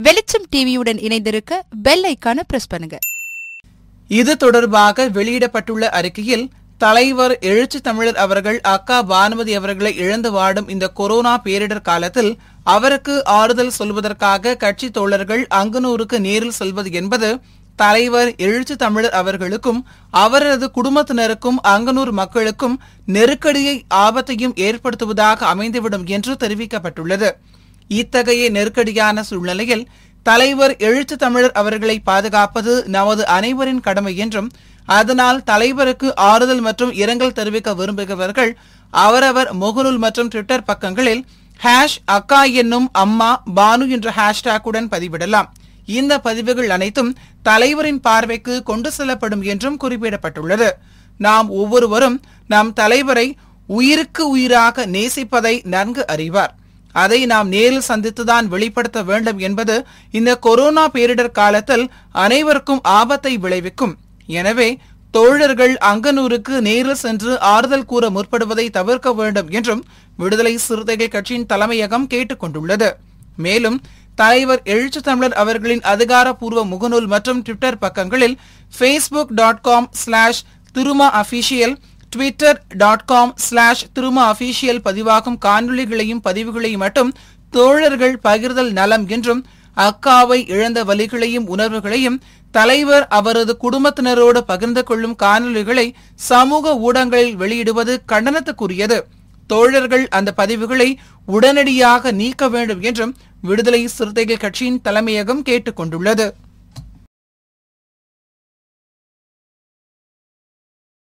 வெளிச்சம் டிவியுடன் இணைந்திருக்க பெல் ஐக்கான பிரஸ் பண்ணுங்க இது தொடர்பாக வெளியிடப்பட்டுள்ள அறிக்கையில் தலைவர் எழுச்சி தமிழர் அவர்கள் அக்கா பானுமதி அவர்களை இழந்து வாடும் இந்த கொரோனா பேரிடர் காலத்தில் அவருக்கு ஆறுதல் சொல்வதற்காக கட்சி தோழர்கள் அங்கனூருக்கு நேரில் செல்வது என்பது தலைவர் எழுச்சி தமிழர் அவர்களுக்கும் அவரது குடும்பத்தினருக்கும் அங்கனூர் மக்களுக்கும் நெருக்கடியை ஆபத்தையும் ஏற்படுத்துவதாக அமைந்துவிடும் என்று தெரிவிக்கப்பட்டுள்ளது இத்தகைய நெருக்கடியான சூழ்நிலையில் தலைவர் எழுத்து தமிழர் அவர்களை பாதுகாப்பது நமது அனைவரின் கடமை என்றும் அதனால் தலைவருக்கு ஆறுதல் மற்றும் இரங்கல் தெரிவிக்க விரும்புகிறவர்கள் அவரவர் முகநூல் மற்றும் ட்விட்டர் பக்கங்களில் ஹேஷ் அக்கா என்னும் அம்மா பானு என்ற ஹேஷ்டாக்குடன் பதிவிடலாம் இந்த பதிவுகள் அனைத்தும் தலைவரின் பார்வைக்கு கொண்டு செல்லப்படும் என்றும் குறிப்பிடப்பட்டுள்ளது நாம் ஒவ்வொருவரும் நம் தலைவரை உயிருக்கு உயிராக நேசிப்பதை நன்கு அறிவார் அதை நாம் நேரில் சந்தித்துதான் வெளிப்படுத்த வேண்டும் என்பது இந்த கொரோனா பேரிடர் காலத்தில் அனைவருக்கும் ஆபத்தை விளைவிக்கும் எனவே தோழர்கள் அங்கனூருக்கு நேரில் சென்று ஆறுதல் கூற முற்படுவதை தவிர்க்க வேண்டும் என்றும் விடுதலை சிறுத்தைகள் கட்சியின் தலைமையகம் கேட்டுக் கொண்டுள்ளது மேலும் தலைவர் எழுச்சி தமிழர் அவர்களின் அதிகாரப்பூர்வ முகநூல் மற்றும் ட்விட்டர் பக்கங்களில் Facebook dot com slash Thiruma official Twitter dot com slash Thiruma official பதிவாகும் காணொளிகளையும் பதிவுகளையும் மட்டும் தோழர்கள் பகிர்தல் நலம் என்றும் அக்காவை இழந்த வலிகளையும் உணர்வுகளையும் தலைவர் அவரது குடும்பத்தினரோடு பகிர்ந்து கொள்ளும் காணொளிகளை சமூக ஊடகங்களில் வெளியிடுவது கண்டனத்துக்குரியது தோழர்கள் அந்த பதிவுகளை உடனடியாக நீக்க வேண்டும் என்றும் விடுதலை சிறுத்தைகள் கட்சியின் தலைமையகம் கேட்டுக் கொண்டுள்ளது